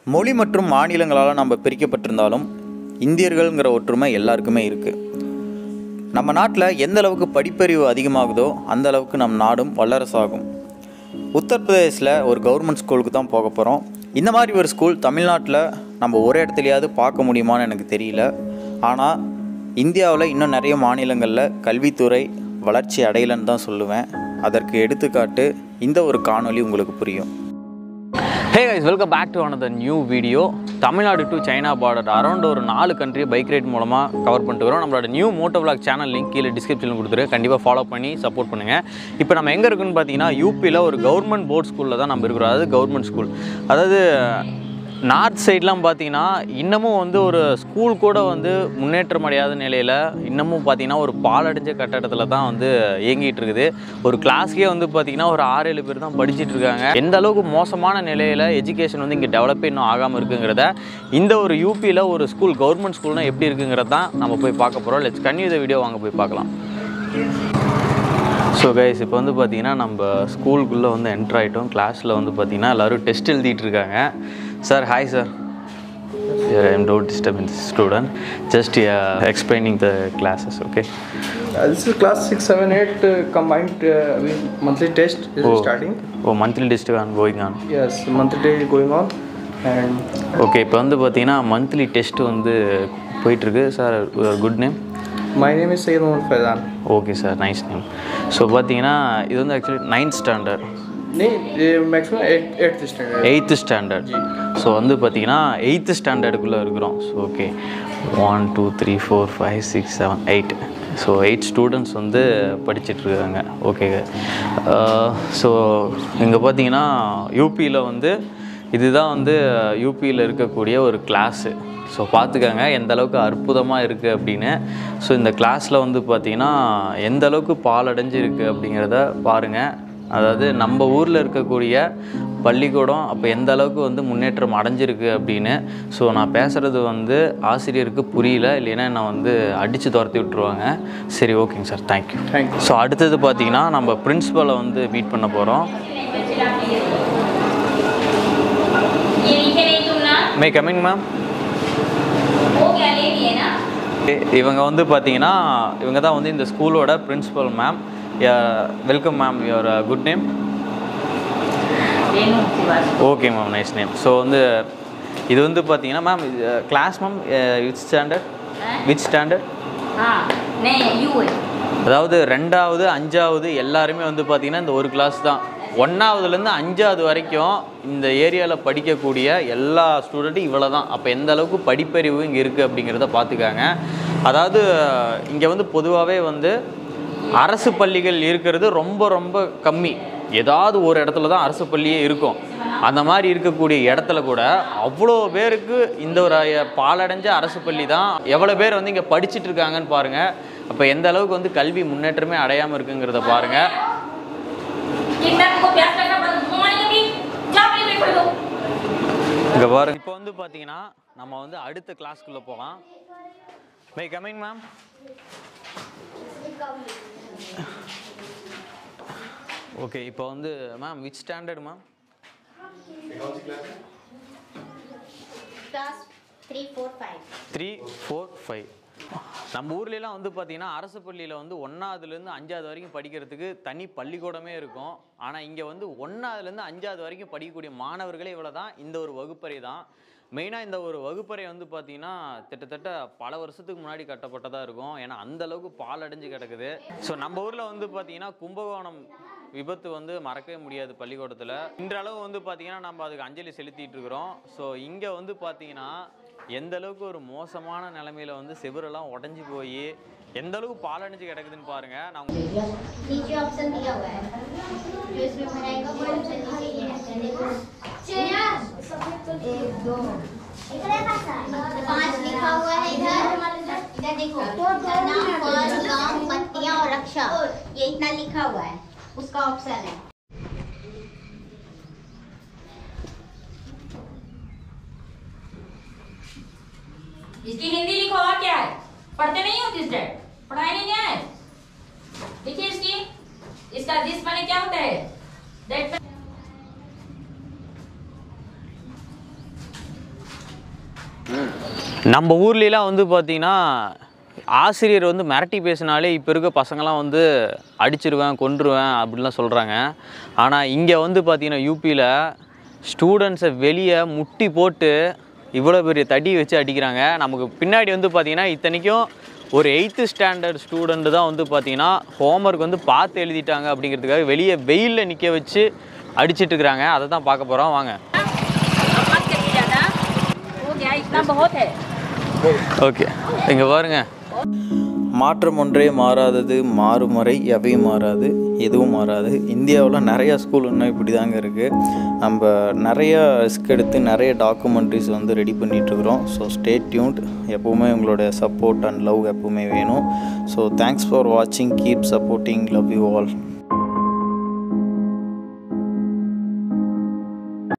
மொழி மற்றும் மாநிலங்களால் நம்ம பிரிக்கப்பட்டிருந்தாலும் இந்தியர்கள்ங்கிற ஒற்றுமை எல்லாருக்குமே இருக்குது நம்ம நாட்டில் எந்த அளவுக்கு படிப்பறிவு அதிகமாகுதோ அந்த அளவுக்கு நம் நாடும் வல்லரசாகும் உத்தரப்பிரதேசில் ஒரு கவர்மெண்ட் ஸ்கூலுக்கு தான் போக போகிறோம் இந்த மாதிரி ஒரு ஸ்கூல் தமிழ்நாட்டில் நம்ம ஒரே இடத்துலையாவது பார்க்க முடியுமான்னு எனக்கு தெரியல ஆனால் இந்தியாவில் இன்னும் நிறைய மாநிலங்களில் கல்வித்துறை வளர்ச்சி அடையலைன்னு தான் சொல்லுவேன் அதற்கு எடுத்துக்காட்டு இந்த ஒரு காணொளி உங்களுக்கு புரியும் hey guys welcome back to another new video Tamil Nadu to China border around ஒரு நாலு கண்ட்ரி பைக் ரைட் மூலமாக கவர் பண்ணிட்டு வரோம் நம்மளோட new moto vlog channel link கீழே டிஸ்கிரிப்ஷனில் கொடுத்துரு கண்டிப்பாக ஃபாலோ பண்ணி சப்போர்ட் பண்ணுங்கள் இப்போ நம்ம எங்கே இருக்குன்னு பார்த்தீங்கன்னா யூபியில் ஒரு கவர்மெண்ட் போர்ட் ஸ்கூலில் தான் நம்ம இருக்கிறோம் அதாவது கவர்மெண்ட் ஸ்கூல் அதாவது நார்த் சைட்லாம் பார்த்தீங்கன்னா இன்னமும் வந்து ஒரு ஸ்கூல் கூட வந்து முன்னேற்றம் அடையாத நிலையில் இன்னமும் பார்த்தீங்கன்னா ஒரு பாலடைஞ்ச கட்டடத்தில் தான் வந்து இயங்கிட்டு இருக்குது ஒரு கிளாஸ்க்கே வந்து பார்த்தீங்கன்னா ஒரு ஆறு ஏழு பேர் தான் படிச்சிட்டு இருக்காங்க எந்த அளவுக்கு மோசமான நிலையில் எஜுகேஷன் வந்து இங்கே டெவலப்பே இன்னும் ஆகாமல் இருக்குங்கிறத இந்த ஒரு யூபியில் ஒரு ஸ்கூல் கவர்மெண்ட் ஸ்கூல்னால் எப்படி இருக்குங்கிறத தான் நம்ம போய் பார்க்க போகிறோம் லெட்ஸ் கன்யூ இந்த வீடியோ வாங்க போய் பார்க்கலாம் ஸோ கைஸ் இப்போ வந்து பார்த்தீங்கன்னா நம்ம ஸ்கூலுக்குள்ளே வந்து என்ட்ரு ஆகிட்டோம் கிளாஸில் வந்து பார்த்தீங்கன்னா எல்லோரும் டெஸ்ட் எழுதிட்டு இருக்காங்க sir hi sir I'm don't disturb in student just explaining the classes okay Uh, this is class 6, 7, 8 uh, combined uh, with monthly test is starting. Oh monthly test on going on Yes, monthly test is going on. And okay இப்போ வந்து பார்த்தீங்கன்னா monthly test வந்து போயிட்டுருக்கு sir good name my name is Sayyid Mohammad Faizan. Okay sir nice name so பார்த்தீங்கன்னா இது வந்து actually ninth standard Nee, uh, maximum 8th, 8th standard. Eighth standard so வந்து பார்த்தீங்கன்னா எயித்து ஸ்டாண்டர்டுக்குள்ளே இருக்கிறோம் so okay one two three four five six seven eight so eight students வந்து படிச்சிட்டு இருக்காங்க ஓகே ஸோ இங்கே பார்த்தீங்கன்னா யூபியில் வந்து இதுதான் வந்து யூபியில் இருக்கக்கூடிய ஒரு கிளாஸு ஸோ பார்த்துக்கங்க எந்த அளவுக்கு அற்புதமாக இருக்குது அப்படின்னு ஸோ இந்த கிளாஸில் வந்து பார்த்தீங்கன்னா எந்த அளவுக்கு பாலடைஞ்சு இருக்குது அப்படிங்கிறத பாருங்கள் அதாவது நம்ம ஊரில் இருக்கக்கூடிய பள்ளிக்கூடம் அப்போ எந்த அளவுக்கு வந்து முன்னேற்றம் அடைஞ்சிருக்கு அப்படின்னு ஸோ நான் பேசுகிறது வந்து ஆசிரியருக்கு புரியல இல்லைன்னா நான் வந்து அடித்து துரத்தி விட்டுருவாங்க சரி ஓகேங்க sir thank you Thank you. So அடுத்தது பார்த்தீங்கன்னா நம்ம பிரின்ஸிபலை வந்து மீட் பண்ண போகிறோம் ये नीचे नहीं तुमना மே கமிங் மேம் वो क्या ले लिए ना இவங்க வந்து பார்த்தீங்கன்னா இவங்க தான் வந்து இந்த ஸ்கூலோட principal ma'am welcome ma'am your good name Renu Shivaji okay ma'am nice name so வந்து இது வந்து பார்த்தீங்கன்னா ma'am class ma'am which standard which standard हाँ नहीं यू है அதாவது ரெண்டாவது அஞ்சாவது எல்லாருமே வந்து பார்த்தீங்கன்னா இந்த ஒரு கிளாஸ் தான் ஒன்றாவதுலேருந்து அஞ்சாவது வரைக்கும் இந்த ஏரியாவில் படிக்கக்கூடிய எல்லா ஸ்டூடெண்ட்டும் இவ்வளோ தான் அப்போ எந்த அளவுக்கு படிப்பறிவு இங்கே இருக்குது அப்படிங்கிறத பார்த்துக்காங்க அதாவது இங்கே வந்து பொதுவாகவே வந்து அரசு பள்ளிகள் இருக்கிறது ரொம்ப ரொம்ப கம்மி ஏதாவது ஒரு இடத்துல தான் அரசு பள்ளியே இருக்கும் அந்த மாதிரி இருக்கக்கூடிய இடத்துல கூட அவ்வளோ பேருக்கு இந்த ஒரு அஹ், பாலடைஞ்ச அரசு பள்ளி தான் எவ்வளோ பேர் வந்து இங்கே படிச்சிட்டு இருக்காங்கன்னு பாருங்கள் அப்போ எந்த அளவுக்கு வந்து கல்வி முன்னேற்றமே அடையாமல் இருக்குங்கிறத பாருங்கள் कितना तुमको प्यास लगना पड़ा घुमाने लगी जा अपनी पेट पढ़ दो இங்கே பாருங்க இப்போ வந்து பார்த்தீங்கன்னா நம்ம வந்து அடுத்த கிளாஸ்க்குள்ளே போகலாம் மை கமிங் மேம் ஓகே இப்போ வந்து ma'am which standard ma'am class 3 4 5 three four five நம்ம ஊர்லலாம் வந்து பார்த்தீங்கன்னா அரசு பள்ளியில் வந்து ஒன்றாவதுலேருந்து அஞ்சாவது வரைக்கும் படிக்கிறதுக்கு தனி பள்ளிக்கூடமே இருக்கும் ஆனால் இங்கே வந்து ஒன்றாவதுலேருந்து அஞ்சாவது வரைக்கும் படிக்கக்கூடிய மாணவர்களே இவ்வளோ தான் இந்த ஒரு வகுப்பறை தான் மெயினாக இந்த ஒரு வகுப்பறை வந்து பார்த்தீங்கன்னா கிட்டத்தட்ட பல வருஷத்துக்கு முன்னாடி கட்டப்பட்டதாக இருக்கும் ஏன்னா அந்த அளவுக்கு பாலடைஞ்சு கிடக்குது ஸோ நம்ம ஊரில் வந்து பார்த்தீங்கன்னா கும்பகோணம் விபத்து வந்து மறக்கவே முடியாது பள்ளிக்கூடத்தில் இன்றளவு வந்து பார்த்தீங்கன்னா நம்ம அதுக்கு அஞ்சலி செலுத்திட்டு இருக்கிறோம் ஸோ இங்கே வந்து பார்த்தீங்கன்னா எந்த அளவுக்கு ஒரு மோசமான நிலைமையில வந்து செவுரெல்லாம் உடஞ்சி போய் எந்த அளவுக்கு பாலடைஞ்சு கிடக்குதுன்னு பாருங்க நான் உங்க- नीचे ऑप्शन दिया हुआ है जो इसमें भराएगा वो ऑप्शन नीचे ये है देखो एक दो पांच लिखा हुआ है इधर इधर देखो इसका नाम फल गांव पत्तियां और रक्षा ये इतना लिखा हुआ है उसका ऑप्शन है इसकी हिंदी लिखो और क्या है पढ़ते नहीं हो किस डेट पढ़ाई नहीं क्या है देखिए इसकी इसका दिस माने क्या होता है दैट நம்ம ஊர்லலாம் வந்து பார்த்தீங்கன்னா ஆசிரியர் வந்து மிரட்டி பேசினாலே இப்போ இருக்க பசங்களாம் வந்து அடிச்சிருவேன் கொன்றுவேன் அப்படிலாம் சொல்கிறாங்க ஆனால் இங்கே வந்து பார்த்தீங்கன்னா யூபியில் ஸ்டூடெண்ட்ஸை வெளியே முட்டி போட்டு இவ்வளோ பெரிய தடி வச்சு அடிக்கிறாங்க நமக்கு பின்னாடி வந்து பார்த்தீங்கன்னா இத்தனைக்கும் ஒரு எயித்து ஸ்டாண்டர்ட் ஸ்டூடெண்ட் தான் வந்து பார்த்தீங்கன்னா ஹோம்ஒர்க் வந்து பார்த்து எழுதிட்டாங்க அப்படிங்கிறதுக்காக வெளியே வெயிலில் நிற்க வச்சு அடிச்சிட்டு இருக்கிறாங்க அதை தான் பார்க்க போகிறோம் வாங்க मत करिए ज़्यादा हो गया इतना बहुत है ஓகே இங்கே பாருங்க மாற்றம் ஒன்றே மாறாதது மாறும் வரை எவையும் மாறாது எதுவும் மாறாது இந்தியாவில் நிறையா ஸ்கூல் இன்னும் இப்படி தாங்க இருக்குது நம்ம நிறையா ரிஸ்க் எடுத்து நிறைய டாக்குமெண்ட்ரிஸ் வந்து ரெடி பண்ணிகிட்ருக்குறோம் ஸோ ஸ்டே டியூன்ட் எப்போவுமே உங்களோட சப்போர்ட் அண்ட் லவ் எப்போவுமே வேணும் ஸோ தேங்க்ஸ் ஃபார் வாட்சிங் keep supporting love you all